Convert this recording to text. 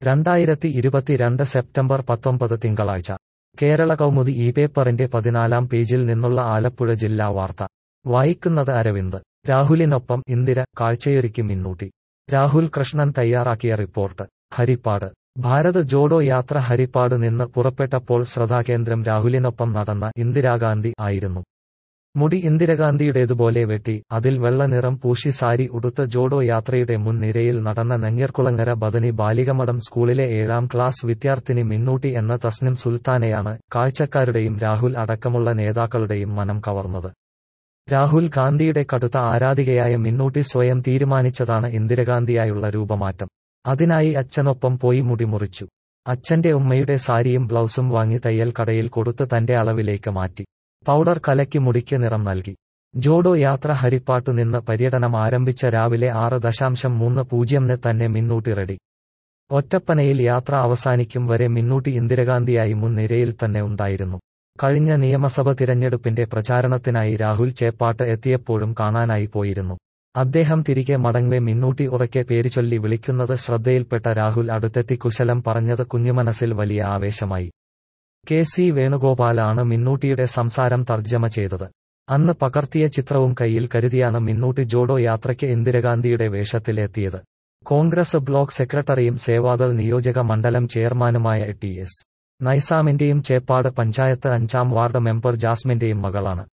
രണ്ടായിരത്തി ഇരുപത്തിരണ്ട് സെപ്റ്റംബർ പത്തൊമ്പത് തിങ്കളാഴ്ച കേരള കൗമുദി ഈ പേപ്പറിന്റെ പതിനാലാം പേജിൽ നിന്നുള്ള ആലപ്പുഴ ജില്ലാ വാർത്ത വായിക്കുന്നത് അരവിന്ദ് രാഹുലിനൊപ്പം ഇന്ദിര കാഴ്ചയൊരുക്കി മിന്നൂട്ടി രാഹുൽ കൃഷ്ണൻ തയ്യാറാക്കിയ റിപ്പോർട്ട് ഹരിപ്പാട് ഭാരത് ജോഡോ യാത്ര ഹരിപ്പാട് നിന്ന് പുറപ്പെട്ടപ്പോൾ ശ്രദ്ധാകേന്ദ്രം രാഹുലിനൊപ്പം നടന്ന ഇന്ദിരാഗാന്ധി ആയിരുന്നു മുടി ഇന്ദിരാഗാന്ധിയുടേതുപോലെ വെട്ടി അതിൽ വെള്ള നിറം പൂശി സാരി ഉടുത്ത് ജോഡോ യാത്രയുടെ മുൻനിരയിൽ നടന്ന നെഞ്ഞർക്കുളങ്ങര ബദനി ബാലികമഠം സ്കൂളിലെ ഏഴാം ക്ലാസ് വിദ്യാർത്ഥിനി മിന്നൂട്ടി എന്ന തസ്നിം സുൽത്താനയാണ് കാഴ്ചക്കാരുടെയും രാഹുൽ അടക്കമുള്ള നേതാക്കളുടെയും മനം കവർന്നത് രാഹുൽ ഗാന്ധിയുടെ കടുത്ത ആരാധികയായ മിന്നൂട്ടി സ്വയം തീരുമാനിച്ചതാണ് ഇന്ദിരാഗാന്ധിയായുള്ള രൂപമാറ്റം അതിനായി അച്ഛനൊപ്പം പോയി മുടി മുറിച്ചു അച്ഛന്റെ ഉമ്മയുടെ സാരിയും ബ്ലൗസും വാങ്ങി തയ്യൽ കടയിൽ കൊടുത്ത് തന്റെ അളവിലേക്ക് മാറ്റി പൗഡർ കലക്കി മുടിക്ക് നിറം നൽകി ജോഡോ യാത്ര ഹരിപ്പാട്ടു നിന്ന് പര്യടനം ആരംഭിച്ച രാവിലെ ആറ് ദശാംശം മൂന്ന് പൂജ്യംന് തന്നെ മിന്നൂട്ടി റെഡി ഒറ്റപ്പനയിൽ യാത്ര അവസാനിക്കും വരെ മിന്നൂട്ടി ഇന്ദിരാഗാന്ധിയായി മുൻനിരയിൽ തന്നെ ഉണ്ടായിരുന്നു കഴിഞ്ഞ നിയമസഭ തിരഞ്ഞെടുപ്പിന്റെ പ്രചാരണത്തിനായി രാഹുൽ ചേപ്പാട്ട് എത്തിയപ്പോഴും കാണാനായി പോയിരുന്നു അദ്ദേഹം തിരികെ മടങ്ങവെ മിന്നൂട്ടി ഉറക്കെ പേരുചൊല്ലി വിളിക്കുന്നത് ശ്രദ്ധയിൽപ്പെട്ട രാഹുൽ അടുത്തെത്തി കുശലം പറഞ്ഞത് കുഞ്ഞുമനസ്സിൽ വലിയ ആവേശമായി കെ സി വേണുഗോപാലാണ് മിന്നൂട്ടിയുടെ സംസാരം തർജ്ജമ ചെയ്തത് അന്ന് പകർത്തിയ ചിത്രവും കയ്യിൽ കരുതിയാണ് മിന്നൂട്ടി ജോഡോ യാത്രയ്ക്ക് ഇന്ദിരാഗാന്ധിയുടെ വേഷത്തിൽ എത്തിയത് കോൺഗ്രസ് ബ്ലോക്ക് സെക്രട്ടറിയും സേവാദൾ നിയോജക മണ്ഡലം ചെയർമാനുമായ ടി എസ് നൈസാമിന്റെയും ചേപ്പാട് പഞ്ചായത്ത് അഞ്ചാം വാർഡ് മെമ്പർ ജാസ്മിന്റെയും മകളാണ്